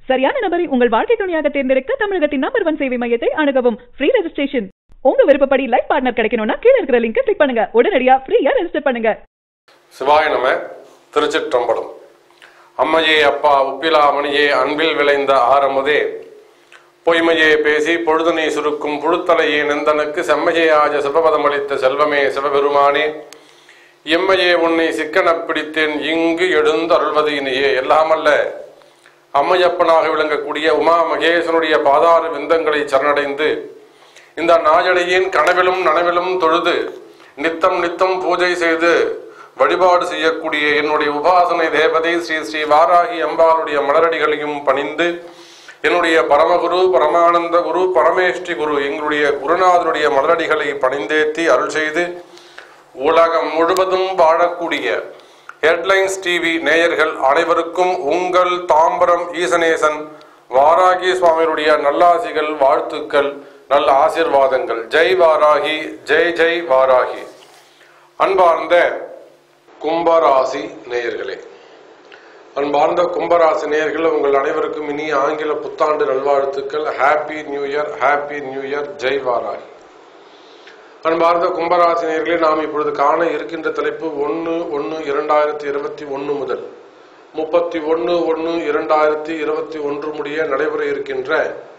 சரியான நபரை உங்கள் வாழ்க்கை துணையாக தேர்ந்தெடுக்க தமிழகத்தின் நம்பர் ஒன் சேவை மையத்தை அணுகவும் ஃப்ரீ ரெஜிஸ்ட்ரேஷன் உங்க விருப்பப்படி லைஃப் பார்ட்னர் கிடைக்கணும்னா கீழ இருக்கிற லிங்கை கிளிக் பண்ணுங்க உடனடியா ஃப்ரீயா ரெஜிஸ்டர் பண்ணுங்க சிவாய நம திருச்சிற்றம்பலம் அம்மையே அப்பா உப்பிலா மணியே அன்பில் விளைந்த ஆரமுதே பொய்மையே பேசி பொழுதனை சுருக்கும் புழுத்தலையே நெந்தனுக்கு செம்மையே ஆஜ சிவபதமளித்த செல்வமே சிவபெருமானே எம்மையே உன்னை சிக்கனப் பிடித்தேன் இங்கு எழுந்து அருள்வது இனியே எல்லாமல்ல அம்மையப்பனாக விளங்கக்கூடிய உமா மகேசனுடைய பாதார விந்தங்களை சரணடைந்து இந்த நாயடையின் கனவிலும் நனவிலும் தொழுது நித்தம் நித்தம் பூஜை செய்து வழிபாடு செய்யக்கூடிய என்னுடைய உபாசனை தேவதை ஸ்ரீ ஸ்ரீ வாராகி அம்பாளுடைய மலரடிகளையும் பணிந்து என்னுடைய பரமகுரு பரமானந்த குரு பரமேஷ்டி குரு எங்களுடைய குருநாதனுடைய மலரடிகளை பணிந்தேத்தி அருள் செய்து உலகம் முழுவதும் வாழக்கூடிய ஹெட்லைன்ஸ் டிவி நேயர்கள் அனைவருக்கும் உங்கள் தாம்பரம் ஈசனேசன் வாராகி சுவாமியுடைய நல்லாசிகள் வாழ்த்துக்கள் நல்ல ஆசீர்வாதங்கள் ஜெய் வாராகி ஜெய் ஜெய் வாராகி அன்பார்ந்த கும்பராசி நேயர்களே அன்பார்ந்த கும்பராசி நேயர்கள் உங்கள் அனைவருக்கும் இனி ஆங்கில புத்தாண்டு நல்வாழ்த்துக்கள் happy new year happy new year ஜெய் வாராகி அன்பார்ந்த கும்பராசினியர்களே நாம் இப்பொழுது காண இருக்கின்ற தலைப்பு ஒன்று ஒன்று இரண்டாயிரத்தி இருபத்தி ஒன்று முதல் முப்பத்தி ஒன்று ஒன்று இரண்டாயிரத்தி இருபத்தி ஒன்று முடிய நடைபெற இருக்கின்ற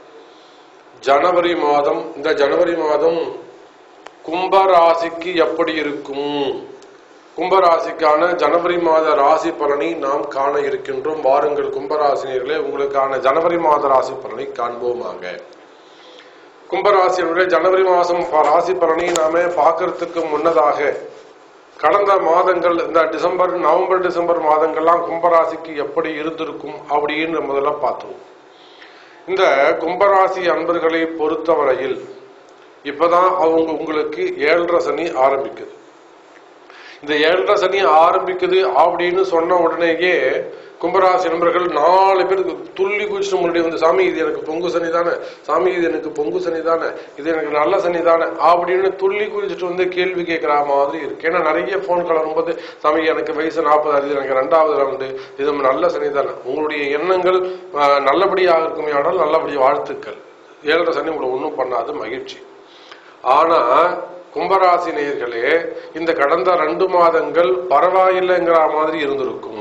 ஜனவரி மாதம் இந்த ஜனவரி மாதம் கும்பராசிக்கு எப்படி இருக்கும் கும்பராசிக்கான ஜனவரி மாத ராசி பலனை நாம் காண இருக்கின்றோம் வாருங்கள் கும்பராசினியர்களே உங்களுக்கான ஜனவரி மாத ராசி பலனை காண்போமாக கும்பராசியுடைய ஜனவரி மாதம் ராசி பலனை நாம பார்க்கறதுக்கு முன்னதாக கடந்த மாதங்கள் இந்த டிசம்பர் நவம்பர் டிசம்பர் மாதங்கள்லாம் கும்பராசிக்கு எப்படி இருந்திருக்கும் அப்படின்னு முதல்ல பார்த்தோம் இந்த கும்பராசி அன்பர்களை பொறுத்தவரையில் இப்பதான் அவங்க உங்களுக்கு ஏழரை சனி ஆரம்பிக்குது இந்த ஏழரை சனி ஆரம்பிக்குது அப்படின்னு சொன்ன உடனேயே கும்பராசி நண்பர்கள் நாலு பேர் துள்ளி குதிச்சுட்டு முன்னாடி வந்து சாமி இது எனக்கு பொங்கு சனி தானே சாமி இது எனக்கு பொங்கு சனி தானே இது எனக்கு நல்ல சனி தானே அப்படின்னு துள்ளி குதிச்சுட்டு வந்து கேள்வி கேட்கிற மாதிரி இருக்கு ஏன்னா நிறைய போன் கால் வரும்போது சாமி எனக்கு வயசு நாற்பது ஆகுது எனக்கு ரெண்டாவது ரவுண்டு இது நல்ல சனி தானே உங்களுடைய எண்ணங்கள் ஆஹ், நல்லபடியாக இருக்குமே ஆனால் நல்லபடியாக வாழ்த்துக்கள் ஏழரை சனி உங்களை ஒன்றும் பண்ணாது மகிழ்ச்சி ஆனா கும்பராசி நேயர்களே இந்த கடந்த ரெண்டு மாதங்கள் பரவாயில்லைங்கிற மாதிரி இருந்திருக்கும்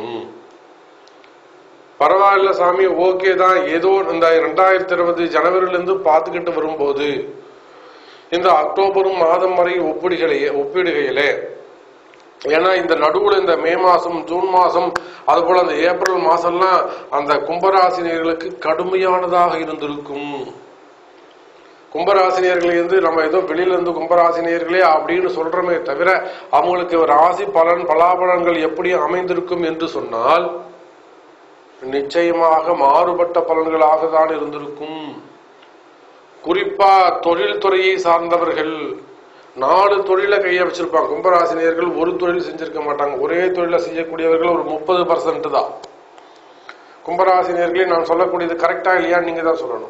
பரவாயில்ல சாமி ஓகே தான் ஏதோ இந்த ரெண்டாயிரத்தி இருபது ஜனவரியிலிருந்து பார்த்துக்கிட்டு வரும்போது இந்த அக்டோபர் மாதம் வரை ஒப்பிடுகையிலே ஒப்பிடுகையிலே ஏன்னா இந்த நடுவுல இந்த மே மாசம் ஜூன் மாசம் அது போல அந்த ஏப்ரல் மாசம்லாம் அந்த கும்பராசினியர்களுக்கு கடுமையானதாக இருந்திருக்கும் கும்பராசினியர்கள் இருந்து நம்ம ஏதோ வெளியில இருந்து கும்பராசினியர்களே அப்படின்னு சொல்றோமே தவிர அவங்களுக்கு ராசி பலன் பலாபலன்கள் எப்படி அமைந்திருக்கும் என்று சொன்னால் நிச்சயமாக மாறுபட்ட பலன்களாக தான் இருந்திருக்கும் குறிப்பா தொழில் துறையை சார்ந்தவர்கள் நாலு தொழிலை கையை வச்சிருப்பாங்க கும்பராசினியர்கள் ஒரு தொழில் செஞ்சிருக்க மாட்டாங்க ஒரே தொழிலை செய்யக்கூடியவர்கள் ஒரு முப்பது பர்சன்ட் தான் கும்பராசினியர்களே நான் சொல்லக்கூடியது கரெக்டா இல்லையா நீங்க தான் சொல்லணும்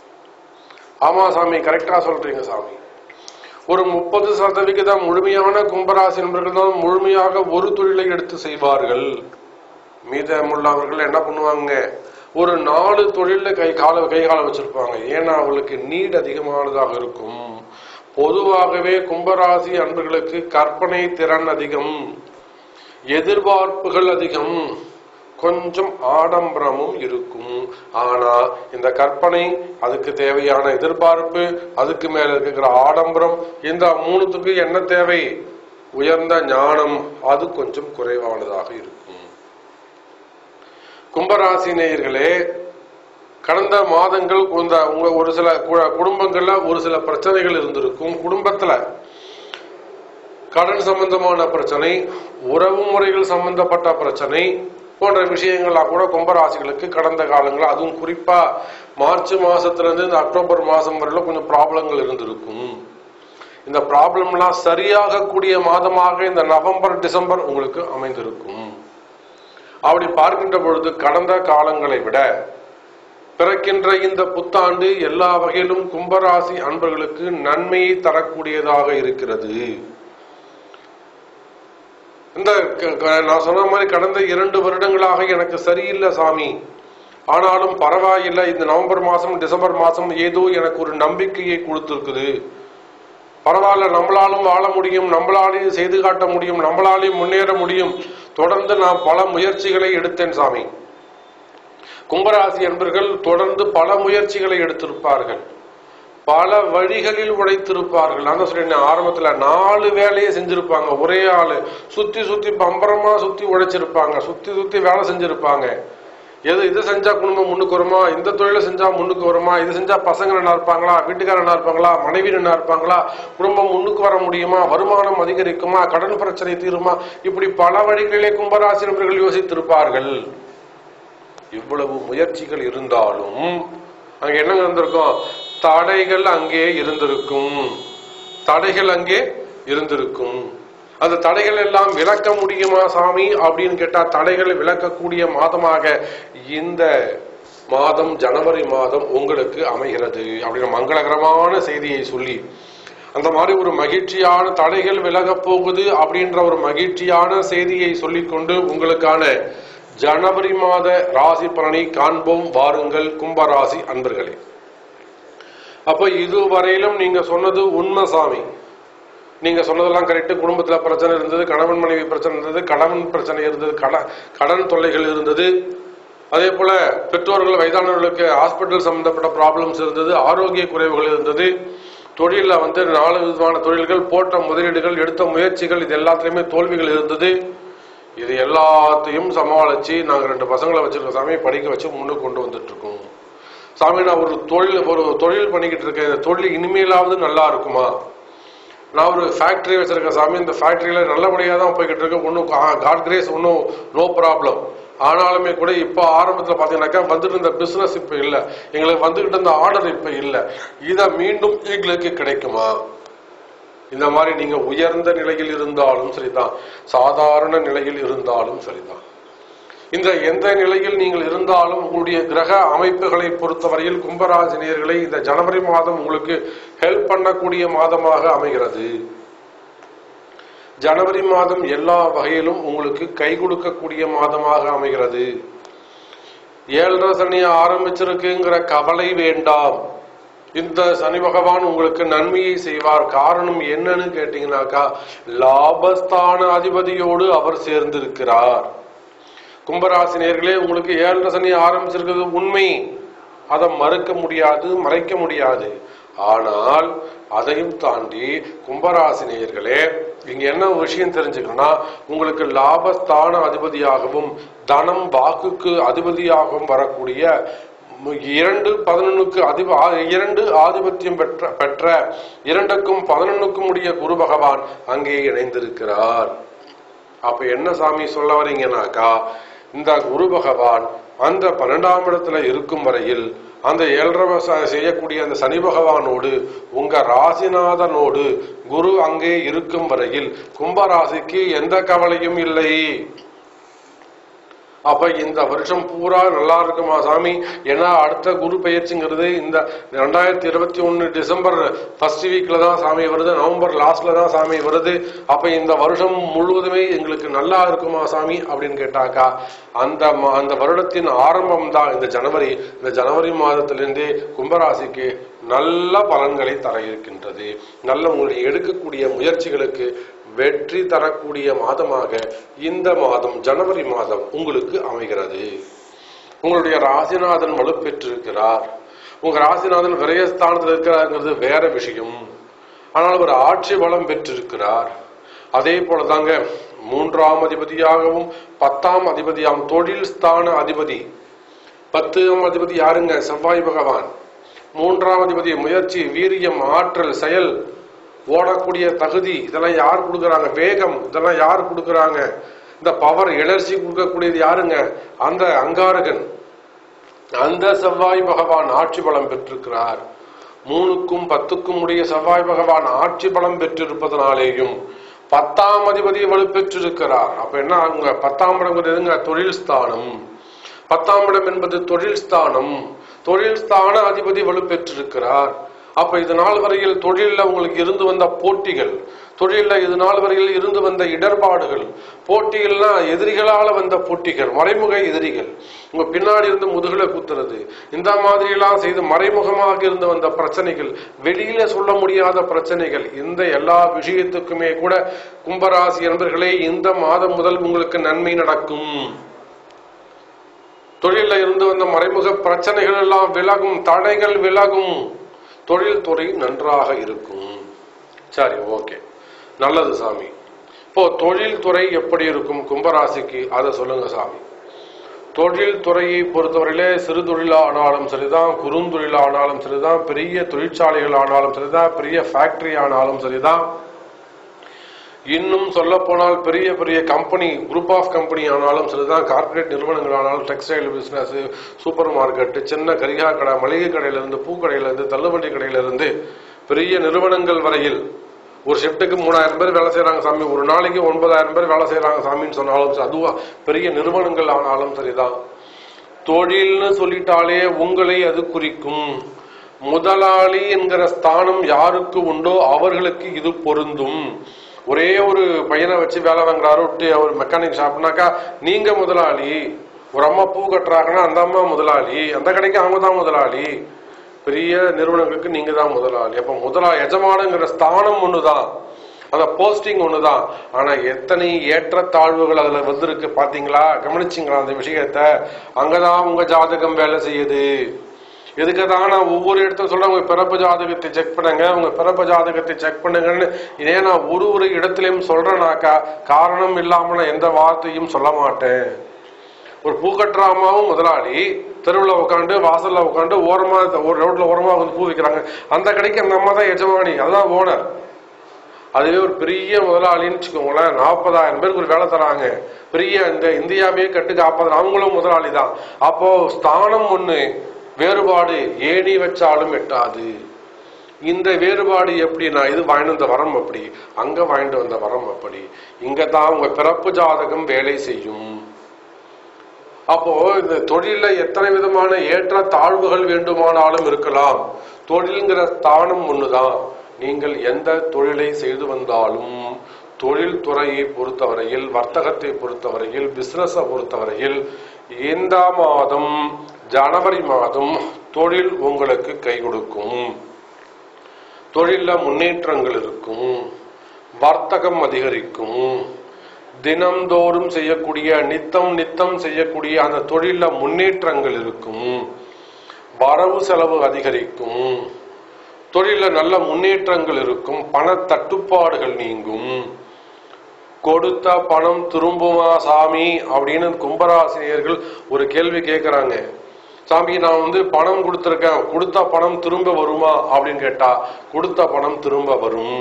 ஆமா சாமி கரெக்டா சொல்றீங்க சாமி ஒரு முப்பது சதவிகிதம் முழுமையான கும்பராசி நண்பர்கள் தான் முழுமையாக ஒரு தொழிலை எடுத்து செய்வார்கள் மீதமுள்ளவர்கள் என்ன பண்ணுவாங்க ஒரு நாலு தொழில கை கால கை கால வச்சிருப்பாங்க ஏன்னா அவங்களுக்கு நீட் அதிகமானதாக இருக்கும் பொதுவாகவே கும்பராசி அன்பர்களுக்கு கற்பனை திறன் அதிகம் எதிர்பார்ப்புகள் அதிகம் கொஞ்சம் ஆடம்பரமும் இருக்கும் ஆனா இந்த கற்பனை அதுக்கு தேவையான எதிர்பார்ப்பு அதுக்கு மேல இருக்கிற ஆடம்பரம் இந்த மூணுத்துக்கு என்ன தேவை உயர்ந்த ஞானம் அது கொஞ்சம் குறைவானதாக இருக்கும் கும்பராசி நேயர்களே கடந்த மாதங்கள் இந்த உங்க ஒரு சில கு- குடும்பங்கள்ல ஒரு சில பிரச்சனைகள் இருந்திருக்கும் குடும்பத்துல கடன் சம்பந்தமான பிரச்சனை உறவு முறைகள் சம்பந்தப்பட்ட பிரச்சனை போன்ற விஷயங்கள்லாம் கூட கும்பராசிகளுக்கு கடந்த காலங்கள் அதுவும் குறிப்பா மார்ச் மாசத்துல இருந்து இந்த அக்டோபர் மாசம் வரையில கொஞ்சம் ப்ராப்ளங்கள் இருந்திருக்கும் இந்த ப்ராப்ளம்லாம் சரியாகக்கூடிய மாதமாக இந்த நவம்பர் டிசம்பர் உங்களுக்கு அமைந்திருக்கும் அப்படி பார்க்கின்ற பொழுது கடந்த காலங்களை விட பிறக்கின்ற இந்த புத்தாண்டு எல்லா வகையிலும் கும்பராசி அன்பர்களுக்கு நன்மையை தரக்கூடியதாக இருக்கிறது இந்த க- க- நான் சொன்ன மாதிரி கடந்த இரண்டு வருடங்களாக எனக்கு சரியில்லை சாமி ஆனாலும் பரவாயில்லை இந்த நவம்பர் மாசம் டிசம்பர் மாசம் ஏதோ எனக்கு ஒரு நம்பிக்கையை கொடுத்திருக்குது பரவாயில்ல நம்மளாலும் வாழ முடியும் நம்மளாலையும் செய்து காட்ட முடியும் நம்மளாலையும் முன்னேற முடியும் தொடர்ந்து நான் பல முயற்சிகளை எடுத்தேன் சாமி கும்பராசி என்பர்கள் தொடர்ந்து பல முயற்சிகளை எடுத்திருப்பார்கள் பல வழிகளில் உழைத்திருப்பார்கள் நான் தான் சொல்லிட்டேன் ஆரம்பத்துல நாலு வேலையை செஞ்சிருப்பாங்க ஒரே ஆளு சுத்தி சுத்தி பம்பரமா சுத்தி உழைச்சிருப்பாங்க சுத்தி சுத்தி வேலை செஞ்சிருப்பாங்க எது இது செஞ்சா குடும்பம் முன்னுக்கு வருமா இந்த தொழிலை செஞ்சா முன்னுக்கு வருமா இது செஞ்சா பசங்க நல்லா இருப்பாங்களா வீட்டுக்காரர் நல்லா இருப்பாங்களா மனைவி நல்லா இருப்பாங்களா குடும்பம் முன்னுக்கு வர முடியுமா வருமானம் அதிகரிக்குமா கடன் பிரச்சனை தீருமா இப்படி பல வழிகளிலே கும்பராசி நபர்கள் யோசித்திருப்பார்கள் இவ்வளவு முயற்சிகள் இருந்தாலும் அங்க என்ன இருந்திருக்கும் தடைகள் அங்கே இருந்திருக்கும் தடைகள் அங்கே இருந்திருக்கும் அந்த தடைகள் எல்லாம் விளக்க முடியுமா சாமி அப்படின்னு கேட்டா தடைகளை விளக்கக்கூடிய மாதமாக இந்த மாதம் ஜனவரி மாதம் உங்களுக்கு அமைகிறது அப்படின்ற மங்களகரமான செய்தியை சொல்லி அந்த மாதிரி ஒரு மகிழ்ச்சியான தடைகள் விலகப் போகுது அப்படின்ற ஒரு மகிழ்ச்சியான செய்தியை சொல்லிக்கொண்டு உங்களுக்கான ஜனவரி மாத ராசி பலனை காண்போம் வாருங்கள் கும்பராசி அன்பர்களே அப்ப இதுவரையிலும் நீங்க சொன்னது உண்மை சாமி நீங்க சொன்னதெல்லாம் கரெக்ட் குடும்பத்துல பிரச்சனை இருந்தது கணவன் மனைவி பிரச்சனை இருந்தது கணவன் பிரச்சனை இருந்தது கட- கடன் தொல்லைகள் இருந்தது அதே போல பெற்றோர்கள் வயதானவர்களுக்கு ஹாஸ்பிட்டல் சம்பந்தப்பட்ட ப்ராப்ளம்ஸ் இருந்தது ஆரோக்கிய குறைவுகள் இருந்தது தொழில வந்து நாலு விதமான தொழில்கள் போட்ட முதலீடுகள் எடுத்த முயற்சிகள் இது எல்லாத்துலயுமே தோல்விகள் இருந்தது இது எல்லாத்தையும் சமாளிச்சு நாங்க ரெண்டு பசங்களை வச்சிருக்க சாமி படிக்க வச்சு முன்னுக்கு கொண்டு வந்துட்டு இருக்கோம் சாமி நான் ஒரு தொழில் ஒரு தொழில் பண்ணிக்கிட்டு இருக்கேன் இந்த தொழில் இனிமேலாவது நல்லா இருக்குமா நான் ஒரு ஃபேக்டரி வச்சிருக்கேன் சாமி இந்த ஃபேக்டரியில நல்லபடியாக தான் போய்கிட்டு இருக்கு ஒன்றும் காட் கிரேஸ் ஒன்றும் நோ ப்ராப்ளம் ஆனாலுமே கூட இப்போ ஆரம்பத்தில் பார்த்தீங்கன்னாக்கா வந்துட்டு இருந்த பிசினஸ் இப்போ இல்லை எங்களுக்கு வந்துகிட்டு இருந்த ஆர்டர் இப்போ இல்லை இதை மீண்டும் எங்களுக்கு கிடைக்குமா இந்த மாதிரி நீங்க உயர்ந்த நிலையில் இருந்தாலும் சரிதான் சாதாரண நிலையில் இருந்தாலும் சரிதான் இந்த எந்த நிலையில் நீங்கள் இருந்தாலும் உங்களுடைய கிரக அமைப்புகளை பொறுத்தவரையில் கும்பராசினியர்களை இந்த ஜனவரி மாதம் உங்களுக்கு ஹெல்ப் பண்ணக்கூடிய மாதமாக அமைகிறது ஜனவரி மாதம் எல்லா வகையிலும் உங்களுக்கு கை கொடுக்கக்கூடிய மாதமாக அமைகிறது ஏழரை சனி ஆரம்பிச்சிருக்குங்கிற கவலை வேண்டாம் இந்த சனி பகவான் உங்களுக்கு நன்மையை செய்வார் காரணம் என்னன்னு கேட்டீங்கன்னாக்கா லாபஸ்தான அதிபதியோடு அவர் சேர்ந்திருக்கிறார் கும்பராசினியர்களே உங்களுக்கு ஏழரை சனி ஆரம்பிச்சிருக்கிறது உண்மை அதை மறுக்க முடியாது மறைக்க முடியாது ஆனால் அதையும் தாண்டி கும்பராசினியர்களே இங்க என்ன ஒரு விஷயம் தெரிஞ்சுக்கணும்னா உங்களுக்கு லாபஸ்தான அதிபதியாகவும் தனம் வாக்குக்கு அதிபதியாகவும் வரக்கூடிய மு- இரண்டு பதினொன்னுக்கு அதிப ஆ- இரண்டு ஆதிபத்தியம் பெற்ற பெற்ற இரண்டுக்கும் பதினொன்னுக்கும் உடைய குரு பகவான் அங்கே இணைந்திருக்கிறார் அப்ப என்ன சாமி சொல்ல வரீங்கன்னாக்கா இந்த குரு பகவான் அந்த பன்னெண்டாம் இடத்துல இருக்கும் வரையில் அந்த ஏழரை ச- செய்யக்கூடிய அந்த சனி பகவானோடு உங்க ராசிநாதனோடு குரு அங்கே இருக்கும் வரையில் கும்பராசிக்கு எந்த கவலையும் இல்லை அப்ப இந்த வருஷம் பூரா நல்லா இருக்குமா சாமி ஏன்னா அடுத்த குரு பயிற்சிங்கிறது இந்த ரெண்டாயிரத்தி இருபத்தி ஒன்னு டிசம்பர் ஃபர்ஸ்ட் வீக்ல தான் சாமி வருது நவம்பர் லாஸ்ட்ல தான் சாமி வருது அப்ப இந்த வருஷம் முழுவதுமே எங்களுக்கு நல்லா இருக்குமா சாமி அப்படின்னு கேட்டாக்கா அந்த ம- அந்த வருடத்தின் ஆரம்பம் தான் இந்த ஜனவரி இந்த ஜனவரி மாதத்திலிருந்தே கும்பராசிக்கு நல்ல பலன்களை தர இருக்கின்றது நல்ல உங்களுடைய எடுக்கக்கூடிய முயற்சிகளுக்கு வெற்றி தரக்கூடிய மாதமாக இந்த மாதம் ஜனவரி மாதம் உங்களுக்கு அமைகிறது உங்களுடைய ராசிநாதன் வலுப்பெற்றிருக்கிறார் உங்க ராசிநாதன் விரயஸ்தானத்தில் இருக்கிறாருங்கிறது வேற விஷயம் ஆனால் ஒரு ஆட்சி பலம் பெற்றிருக்கிறார் அதே போலதாங்க மூன்றாம் அதிபதியாகவும் பத்தாம் அதிபதியாகவும் தொழில் ஸ்தான அதிபதி பத்தாம் அதிபதி யாருங்க செவ்வாய் பகவான் மூன்றாம் அதிபதி முயற்சி வீரியம் ஆற்றல் செயல் ஓடக்கூடிய தகுதி இதெல்லாம் யார் கொடுக்கறாங்க வேகம் இதெல்லாம் யார் கொடுக்கறாங்க இந்த பவர் எனர்ஜி கொடுக்கக்கூடியது யாருங்க அந்த அங்காரகன் அந்த செவ்வாய் பகவான் ஆட்சி பலம் பெற்றிருக்கிறார் மூணுக்கும் பத்துக்கும் உடைய செவ்வாய் பகவான் ஆட்சி பலம் பெற்றிருப்பதனாலேயும் பத்தாம் அதிபதி வலுப்பெற்றிருக்கிறார் அப்ப என்ன அவங்க பத்தாம் இடம் எதுங்க தொழில் ஸ்தானம் பத்தாம் இடம் என்பது தொழில் ஸ்தானம் தொழில் ஸ்தான அதிபதி வலுப்பெற்றிருக்கிறார் அப்ப இது நாள் வரையில் தொழில்ல உங்களுக்கு இருந்து வந்த போட்டிகள் தொழில இது நாள் வரையில் இருந்து வந்த இடர்பாடுகள் போட்டிகள்னா எதிரிகளால வந்த போட்டிகள் மறைமுக எதிரிகள் உங்க பின்னாடி இருந்து முதுகுல குத்துறது இந்த மாதிரி எல்லாம் செய்து மறைமுகமாக இருந்து வந்த பிரச்சனைகள் வெளியில சொல்ல முடியாத பிரச்சனைகள் இந்த எல்லா விஷயத்துக்குமே கூட கும்பராசி என்பர்களே இந்த மாதம் முதல் உங்களுக்கு நன்மை நடக்கும் தொழில இருந்து வந்த மறைமுக பிரச்சனைகள் எல்லாம் விலகும் தடைகள் விலகும் தொழில் துறை நன்றாக இருக்கும் சரி ஓகே நல்லது சாமி இப்போ தொழில் துறை எப்படி இருக்கும் கும்பராசிக்கு அதை சொல்லுங்க சாமி தொழில் துறையை பொறுத்தவரையிலே சிறு தொழிலானாலும் சரிதான் குறுந்தொழிலானாலும் சரிதான் பெரிய தொழிற்சாலைகள் ஆனாலும் சரிதான் பெரிய ஃபேக்டரி ஆனாலும் சரிதான் இன்னும் சொல்ல போனால் பெரிய பெரிய கம்பெனி குரூப் ஆஃப் கம்பெனி ஆனாலும் சரிதான் கார்ப்பரேட் நிறுவனங்கள் ஆனாலும் டெக்ஸ்டைல் பிசினஸ் சூப்பர் மார்க்கெட் சின்ன கரிகா கடை மளிகை கடையில இருந்து பூக்கடையில இருந்து தள்ளுவண்டி கடையில இருந்து பெரிய நிறுவனங்கள் வரையில் ஒரு ஷிஃப்ட்டுக்கு மூணாயிரம் பேர் வேலை செய்யறாங்க சாமி ஒரு நாளைக்கு ஒன்பதாயிரம் பேர் வேலை செய்யறாங்க சாமின்னு சொன்னாலும் சரி, அதுவா பெரிய நிறுவனங்கள் ஆனாலும் சரிதான் தொழில்னு சொல்லிட்டாலே உங்களை அது குறிக்கும் முதலாளி என்கிற ஸ்தானம் யாருக்கு உண்டோ அவர்களுக்கு இது பொருந்தும் ஒரே ஒரு பையனை வச்சு வேலை வாங்குறாரு விட்டு அவர் மெக்கானிக் ஷாப்னாக்கா நீங்க முதலாளி ஒரு அம்மா பூ கட்டுறாங்கன்னா அந்த அம்மா முதலாளி அந்த கடைக்கு அவங்க தான் முதலாளி பெரிய நிறுவனங்களுக்கு நீங்க தான் முதலாளி அப்ப முதலா எஜமானங்கிற ஸ்தானம் ஒண்ணுதான் அந்த போஸ்டிங் ஒண்ணுதான் ஆனா எத்தனை ஏற்றத்தாழ்வுகள் அதுல வந்திருக்கு பாத்தீங்களா கவனிச்சிங்களா அந்த விஷயத்த அங்கதான் உங்க ஜாதகம் வேலை செய்யுது இதுக்கு தான் நான் ஒவ்வொரு இடத்துல சொல்றேன் உங்க பிறப்பு ஜாதகத்தை செக் பண்ணுங்க உங்க பிறப்பு ஜாதகத்தை செக் பண்ணுங்கன்னு இதே நான் ஒரு ஒரு இடத்துலயும் சொல்றேனாக்கா காரணம் இல்லாம நான் எந்த வார்த்தையும் சொல்ல மாட்டேன் ஒரு பூ கட்டுற அம்மாவும் முதலாளி தெருவில் உட்காந்து வாசல்ல உட்காந்து ஓரமா ஒரு ரோட்ல ஓரமா வந்து பூ விற்கிறாங்க அந்த கடைக்கு அந்த அம்மா தான் எஜமானி அதுதான் ஓனர் அதுவே ஒரு பெரிய முதலாளின்னு வச்சுக்கோங்களேன் நாற்பதாயிரம் பேருக்கு ஒரு வேலை தராங்க பெரிய இந்த இந்தியாவே கட்டு காப்பாது அவங்களும் முதலாளி தான் அப்போ ஸ்தானம் ஒண்ணு வேறுபாடு ஏணி வச்சாலும் எட்டாது இந்த வேறுபாடு எப்படின்னா இது வாங்கிட்டு வந்த வரம் அப்படி அங்க வாங்கிட்டு வந்த வரம் அப்படி இங்க தான் உங்க பிறப்பு ஜாதகம் வேலை செய்யும் அப்போ இந்த தொழில எத்தனை விதமான ஏற்ற தாழ்வுகள் வேண்டுமானாலும் இருக்கலாம் தொழில்ங்கிற ஸ்தானம் ஒண்ணுதான் நீங்கள் எந்த தொழிலை செய்து வந்தாலும் தொழில் துறையை பொறுத்தவரையில் வர்த்தகத்தை பொறுத்தவரையில் பிசினஸை பொறுத்தவரையில் இந்த மாதம் ஜனவரி மாதம் தொழில் உங்களுக்கு கை கொடுக்கும் தொழில முன்னேற்றங்கள் இருக்கும் வர்த்தகம் அதிகரிக்கும் தினம்தோறும் செய்யக்கூடிய நித்தம் நித்தம் செய்யக்கூடிய அந்த தொழில முன்னேற்றங்கள் இருக்கும் வரவு செலவு அதிகரிக்கும் தொழில நல்ல முன்னேற்றங்கள் இருக்கும் பண தட்டுப்பாடுகள் நீங்கும் கொடுத்த பணம் திரும்புமா சாமி அப்படின்னு கும்பராசினியர்கள் ஒரு கேள்வி கேட்கறாங்க சாமி நான் வந்து பணம் கொடுத்துருக்கேன் கொடுத்த பணம் திரும்ப வருமா அப்படின்னு கேட்டா கொடுத்த பணம் திரும்ப வரும்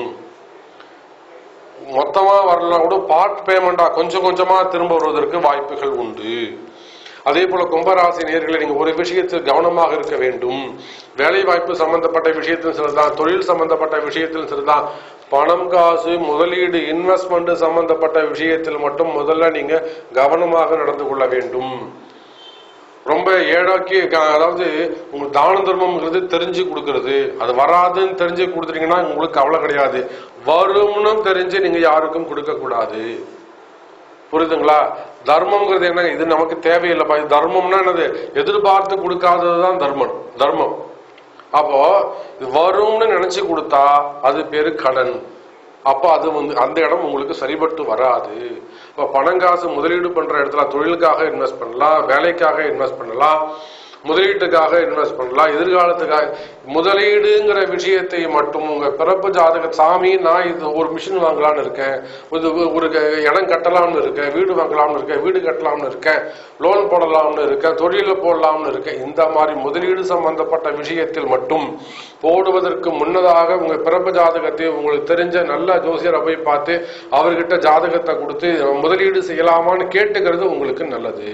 மொத்தமா வரலாம் கூட பார்ட் பேமெண்டா கொஞ்சம் கொஞ்சமா திரும்ப வருவதற்கு வாய்ப்புகள் உண்டு அதே போல கும்பராசி நேர்களை நீங்க ஒரு விஷயத்தில் கவனமாக இருக்க வேண்டும் வேலை வாய்ப்பு சம்பந்தப்பட்ட விஷயத்திலும் சரிதான் தொழில் சம்பந்தப்பட்ட விஷயத்திலும் சரிதான் பணம் காசு முதலீடு இன்வெஸ்ட்மெண்ட் சம்பந்தப்பட்ட விஷயத்தில் மட்டும் முதல்ல நீங்க கவனமாக நடந்து கொள்ள வேண்டும் ரொம்ப ஏழாக்கி க- அதாவது உங்களுக்கு தான தர்மம்ங்கிறது தெரிஞ்சு கொடுக்கறது அது வராதுன்னு தெரிஞ்சு கொடுத்துட்டீங்கன்னா உங்களுக்கு கவலை கிடையாது வரும்னு தெரிஞ்சு நீங்க யாருக்கும் கொடுக்க கூடாது புரியுதுங்களா தர்மம்ங்கிறது என்ன இது நமக்கு தேவையில்லைப்பா இது தர்மம்னா என்னது எதிர்பார்த்து கொடுக்காததுதான் தர்மம் தர்மம் அப்போ இது வரும்னு நினைச்சு கொடுத்தா அது பேரு கடன் அப்போ அது வந்து அந்த இடம் உங்களுக்கு சரிபட்டு வராது இப்போ பணங்காசு முதலீடு பண்ற இடத்துல தொழிலுக்காக இன்வெஸ்ட் பண்ணலாம் வேலைக்காக இன்வெஸ்ட் பண்ணலாம் முதலீட்டுக்காக இன்வெஸ்ட் பண்ணலாம் எதிர்காலத்துக்காக முதலீடுங்கிற விஷயத்தை மட்டும் உங்க பிறப்பு ஜாதக சாமி நான் இது ஒரு மிஷின் வாங்கலாம்னு இருக்கேன் இது ஒரு க- இடம் கட்டலாம்னு இருக்கேன் வீடு வாங்கலாம்னு இருக்கேன் வீடு கட்டலாம்னு இருக்கேன் லோன் போடலாம்னு இருக்கேன் தொழில போடலாம்னு இருக்கேன் இந்த மாதிரி முதலீடு சம்பந்தப்பட்ட விஷயத்தில் மட்டும் போடுவதற்கு முன்னதாக உங்க பிறப்பு ஜாதகத்தை உங்களுக்கு தெரிஞ்ச நல்ல ஜோசியரை போய் பார்த்து அவர்கிட்ட ஜாதகத்தை கொடுத்து முதலீடு செய்யலாமான்னு கேட்டுக்கிறது உங்களுக்கு நல்லது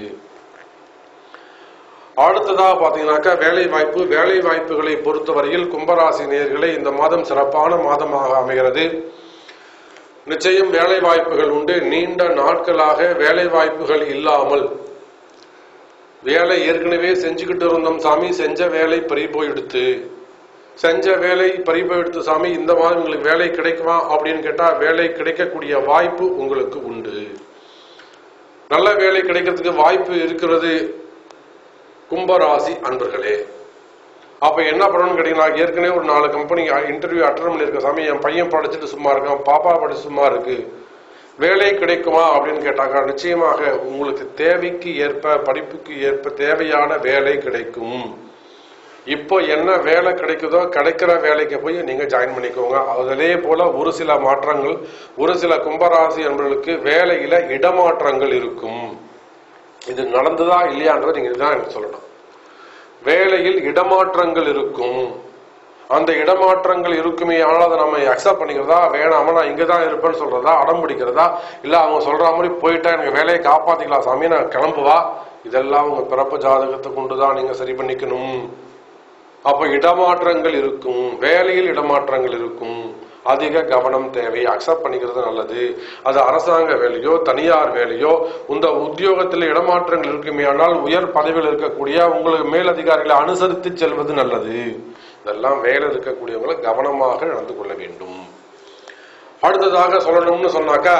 அடுத்ததா பாத்தீங்கன்னாக்கா வேலை வாய்ப்பு வேலை வாய்ப்புகளை பொறுத்தவரையில் கும்பராசி நேயர்களே இந்த மாதம் சிறப்பான மாதமாக அமைகிறது நிச்சயம் வேலை வாய்ப்புகள் உண்டு நீண்ட நாட்களாக வேலை வாய்ப்புகள் இல்லாமல் வேலை ஏற்கனவே செஞ்சுக்கிட்டு இருந்தோம் சாமி செஞ்ச வேலை பறி போயிடுத்து செஞ்ச வேலை பறிப்பு எடுத்து சாமி இந்த மாதம் உங்களுக்கு வேலை கிடைக்குமா அப்படின்னு கேட்டா வேலை கிடைக்கக்கூடிய வாய்ப்பு உங்களுக்கு உண்டு நல்ல வேலை கிடைக்கிறதுக்கு வாய்ப்பு இருக்கிறது கும்பராசி அன்பர்களே அப்ப என்ன பண்ணணும்னு கேட்டீங்கன்னா ஏற்கனவே ஒரு நாலு கம்பெனி இன்டர்வியூ அட்டன் பண்ணியிருக்க சாமி என் பையன் படிச்சுட்டு சும்மா இருக்கான் பாப்பா படிச்சு சும்மா இருக்கு வேலை கிடைக்குமா அப்படின்னு கேட்டாங்க நிச்சயமாக உங்களுக்கு தேவைக்கு ஏற்ப படிப்புக்கு ஏற்ப தேவையான வேலை கிடைக்கும் இப்போ என்ன வேலை கிடைக்குதோ கிடைக்கிற வேலைக்கு போய் நீங்க ஜாயின் பண்ணிக்கோங்க அதே போல ஒரு சில மாற்றங்கள் ஒரு சில கும்பராசி என்பவர்களுக்கு வேலையில இடமாற்றங்கள் இருக்கும் இது நடந்ததா இல்லையான்றதை நீங்க தான் எனக்கு சொல்லணும் வேலையில் இடமாற்றங்கள் இருக்கும் அந்த இடமாற்றங்கள் இருக்குமே ஆனால் அதை நம்ம அக்செப்ட் பண்ணிக்கிறதா வேணாம நான் இங்க தான் இருப்பேன்னு சொல்றதா அடம் பிடிக்கிறதா இல்ல அவங்க சொல்ற மாதிரி போயிட்டா எனக்கு வேலையை காப்பாத்திக்கலாம் சாமி நான் கிளம்புவா இதெல்லாம் உங்க பிறப்பு ஜாதகத்தை கொண்டுதான் நீங்க சரி பண்ணிக்கணும் அப்ப இடமாற்றங்கள் இருக்கும் வேலையில் இடமாற்றங்கள் இருக்கும் அதிக கவனம் தேவை அக்செப்ட் பண்ணிக்கிறது நல்லது அது அரசாங்க வேலையோ தனியார் வேலையோ இந்த உத்தியோகத்தில் இடமாற்றங்கள் இருக்குமே ஆனால் உயர் பதவியில் இருக்கக்கூடிய உங்களுக்கு மேலதிகாரிகளை அனுசரித்து செல்வது நல்லது இதெல்லாம் வேலை இருக்கக்கூடியவங்களை கவனமாக நடந்து கொள்ள வேண்டும் அடுத்ததாக சொல்லணும்னு சொன்னாக்கா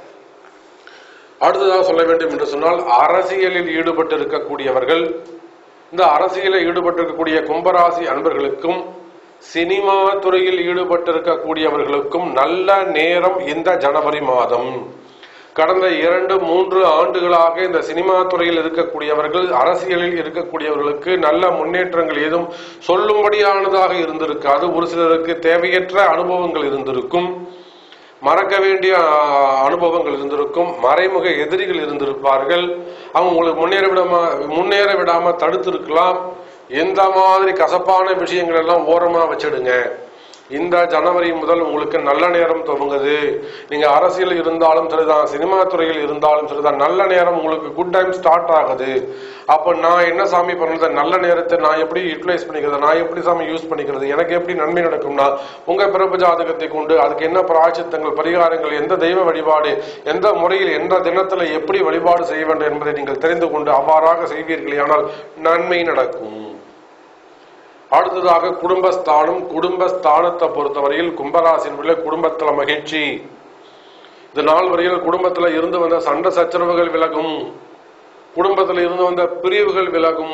அடுத்ததாக சொல்ல வேண்டும் என்று சொன்னால் அரசியலில் ஈடுபட்டு இருக்கக்கூடியவர்கள் இந்த அரசியலில் ஈடுபட்டிருக்கக்கூடிய கும்பராசி அன்பர்களுக்கும் சினிமா துறையில் ஈடுபட்டிருக்கக்கூடியவர்களுக்கும் நல்ல நேரம் இந்த ஜனவரி மாதம் கடந்த இரண்டு மூன்று ஆண்டுகளாக இந்த சினிமா துறையில் இருக்கக்கூடியவர்கள் அரசியலில் இருக்கக்கூடியவர்களுக்கு நல்ல முன்னேற்றங்கள் ஏதும் சொல்லும்படியானதாக இருந்திருக்காது ஒரு சிலருக்கு தேவையற்ற அனுபவங்கள் இருந்திருக்கும் மறக்க வேண்டிய ஆஹ், அனுபவங்கள் இருந்திருக்கும் மறைமுக எதிரிகள் இருந்திருப்பார்கள் அவங்க உங்களுக்கு முன்னேற விடாம முன்னேற விடாம தடுத்திருக்கலாம் இந்த மாதிரி கசப்பான விஷயங்கள் எல்லாம் ஓரமா வச்சிடுங்க இந்த ஜனவரி முதல் உங்களுக்கு நல்ல நேரம் துவங்குது நீங்க அரசியல் இருந்தாலும் சரிதான் சினிமா துறையில் இருந்தாலும் சரிதான் நல்ல நேரம் உங்களுக்கு குட் டைம் ஸ்டார்ட் ஆகுது அப்ப நான் என்ன சாமி பண்றது நல்ல நேரத்தை நான் எப்படி யூட்டிலைஸ் பண்ணிக்கிறது நான் எப்படி சாமி யூஸ் பண்ணிக்கிறது எனக்கு எப்படி நன்மை நடக்கும்னா உங்க பிறப்பு ஜாதகத்தை கொண்டு அதுக்கு என்ன பிராய்ச்சித்தங்கள் பரிகாரங்கள் எந்த தெய்வ வழிபாடு எந்த முறையில் எந்த தினத்துல எப்படி வழிபாடு செய்ய வேண்டும் என்பதை நீங்கள் தெரிந்து கொண்டு அவ்வாறாக செய்வீர்களேயானால் நன்மை நடக்கும் அடுத்ததாக குடும்பஸ்தானம் குடும்பஸ்தானத்தை பொறுத்தவரையில் கும்பராசின் உள்ள குடும்பத்துல மகிழ்ச்சி இது நாள் வரையில் குடும்பத்துல இருந்து வந்த சண்டை சச்சரவுகள் விலகும் குடும்பத்துல இருந்து வந்த பிரிவுகள் விலகும்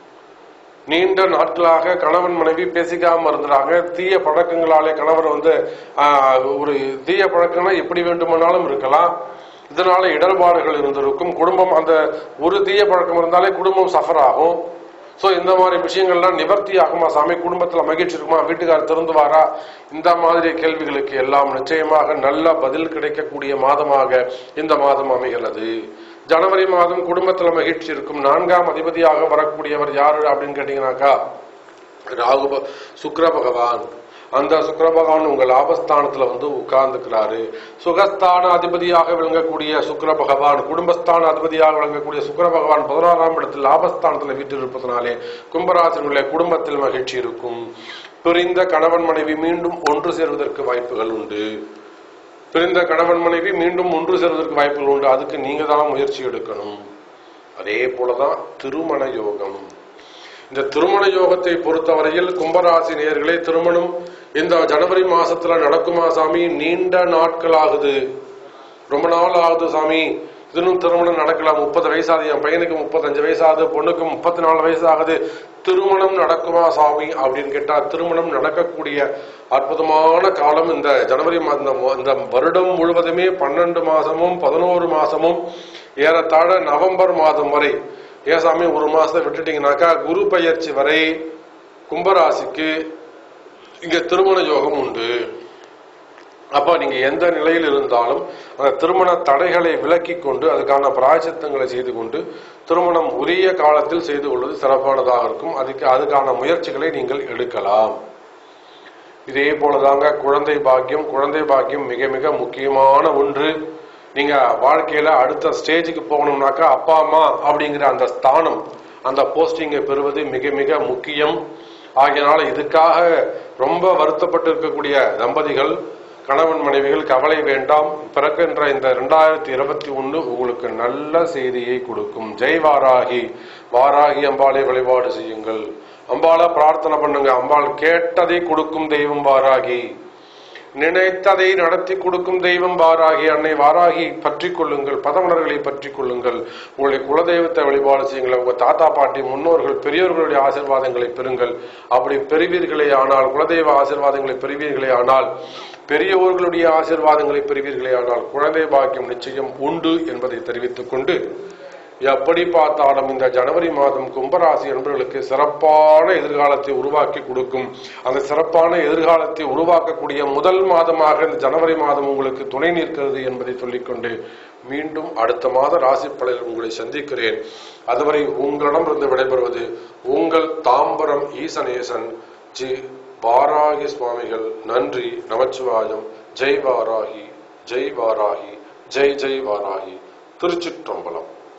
நீண்ட நாட்களாக கணவன் மனைவி பேசிக்காம இருந்தாங்க தீய பழக்கங்களாலே கணவர் வந்து ஆஹ், ஒரு தீய பழக்கம்னா எப்படி வேண்டுமானாலும் இருக்கலாம் இதனால இடர்பாடுகள் இருந்திருக்கும் குடும்பம் அந்த ஒரு தீய பழக்கம் இருந்தாலே குடும்பம் சஃபர் ஆகும் சோ இந்த மாதிரி விஷயங்கள்லாம் நிவர்த்தி ஆகுமா சாமி குடும்பத்துல மகிழ்ச்சி இருக்குமா வீட்டுக்காரர் திருந்துவாரா இந்த மாதிரி கேள்விகளுக்கு எல்லாம் நிச்சயமாக நல்ல பதில் கிடைக்கக்கூடிய மாதமாக இந்த மாதம் அமைகிறது ஜனவரி மாதம் குடும்பத்துல மகிழ்ச்சி இருக்கும் நான்காம் அதிபதியாக வரக்கூடியவர் யாரு அப்படின்னு கேட்டீங்கன்னாக்கா ராகு ப- சுக்கிர பகவான் அந்த சுக்கிர பகவான் உங்க லாபஸ்தானத்துல வந்து உட்கார்ந்துக்கிறாரு சுகஸ்தான அதிபதியாக விளங்கக்கூடிய சுக்கிர பகவான் குடும்பஸ்தான அதிபதியாக விளங்கக்கூடிய சுக்கிர பகவான் பதினாறாம் இடத்தில் லாபஸ்தானத்துல வீட்டில் இருப்பதனாலே கும்பராசினுடைய குடும்பத்தில் மகிழ்ச்சி இருக்கும் பிரிந்த கணவன் மனைவி மீண்டும் ஒன்று சேர்வதற்கு வாய்ப்புகள் உண்டு பிரிந்த கணவன் மனைவி மீண்டும் ஒன்று சேர்வதற்கு வாய்ப்புகள் உண்டு அதுக்கு நீங்க தான் முயற்சி எடுக்கணும் அதே போலதான் திருமண யோகம் இந்த திருமண யோகத்தை பொறுத்தவரையில் கும்பராசி நேயர்களே திருமணம் இந்த ஜனவரி மாசத்துல நடக்குமா சாமி நீண்ட நாட்கள் ஆகுது ரொம்ப நாள் ஆகுது சாமி இன்னும் திருமணம் நடக்கலாம் முப்பது வயசாகுது என் பையனுக்கு முப்பத்தஞ்சு வயசாகுது பொண்ணுக்கு முப்பத்தி நாலு வயசு ஆகுது திருமணம் நடக்குமா சாமி அப்படின்னு கேட்டா திருமணம் நடக்கக்கூடிய அற்புதமான காலம் இந்த ஜனவரி மா- இந்த மு- இந்த வருடம் முழுவதுமே பன்னெண்டு மாசமும் பதினோரு மாசமும் ஏறத்தாழ நவம்பர் மாதம் வரை ஏன் சாமி ஒரு மாசத்தை விட்டுட்டீங்கன்னாக்கா குரு பயிற்சி வரை கும்பராசிக்கு இங்க திருமண யோகம் உண்டு அப்ப நீங்க எந்த நிலையில் இருந்தாலும் அந்த திருமண தடைகளை விலக்கி கொண்டு அதுக்கான பிராயச்சித்தங்களை செய்து கொண்டு திருமணம் உரிய காலத்தில் செய்து கொள்வது சிறப்பானதாக இருக்கும் அதுக்கு அதுக்கான முயற்சிகளை நீங்கள் எடுக்கலாம் இதே போலதாங்க குழந்தை பாக்கியம் குழந்தை பாக்கியம் மிக மிக முக்கியமான ஒன்று நீங்க வாழ்க்கையில அடுத்த ஸ்டேஜுக்கு போகணும்னாக்கா அப்பா அம்மா அப்படிங்கிற அந்த ஸ்தானம் அந்த போஸ்டிங்கை பெறுவது மிக மிக முக்கியம் ஆகையினால இதுக்காக ரொம்ப வருத்தப்பட்டு இருக்கக்கூடிய தம்பதிகள் கணவன் மனைவிகள் கவலை வேண்டாம் பிறக்கின்ற இந்த இரண்டாயிரத்தி இருபத்தி ஒன்று உங்களுக்கு நல்ல செய்தியை கொடுக்கும் ஜெய் வாராகி வாராகி அம்பாளை வழிபாடு செய்யுங்கள் அம்பாளை பிரார்த்தனை பண்ணுங்க அம்பாள் கேட்டதை கொடுக்கும் தெய்வம் வாராகி நினைத்ததை நடத்தி கொடுக்கும் தெய்வம் வாராகி அன்னை வாராகி பற்றி கொள்ளுங்கள் பதவனர்களை பற்றி கொள்ளுங்கள் உங்களுடைய குலதெய்வத்தை வழிபாடு செய்யுங்கள் உங்க தாத்தா பாட்டி முன்னோர்கள் பெரியோர்களுடைய ஆசீர்வாதங்களை பெறுங்கள் அப்படி பெறுவீர்களே ஆனால் குலதெய்வ ஆசீர்வாதங்களை பெறுவீர்களே ஆனால் பெரியவர்களுடைய ஆசீர்வாதங்களை பெறுவீர்களே ஆனால் குழந்தை பாக்கியம் நிச்சயம் உண்டு என்பதை தெரிவித்துக் கொண்டு எப்படி பார்த்தாலும் இந்த ஜனவரி மாதம் கும்பராசி என்பவர்களுக்கு சிறப்பான எதிர்காலத்தை உருவாக்கி கொடுக்கும் அந்த சிறப்பான எதிர்காலத்தை உருவாக்கக்கூடிய முதல் மாதமாக இந்த ஜனவரி மாதம் உங்களுக்கு துணை நிற்கிறது என்பதை சொல்லிக்கொண்டு மீண்டும் அடுத்த மாத ராசி பலனில் உங்களை சந்திக்கிறேன் அதுவரை உங்களிடமிருந்து விடைபெறுவது உங்கள் தாம்பரம் ஈசனேசன் ஜி வாராகி சுவாமிகள் நன்றி நமச்சிவாயம் ஜெய் வாராகி ஜெய் வாராகி ஜெய் ஜெய் வாராகி திருச்சிற்றம்பலம்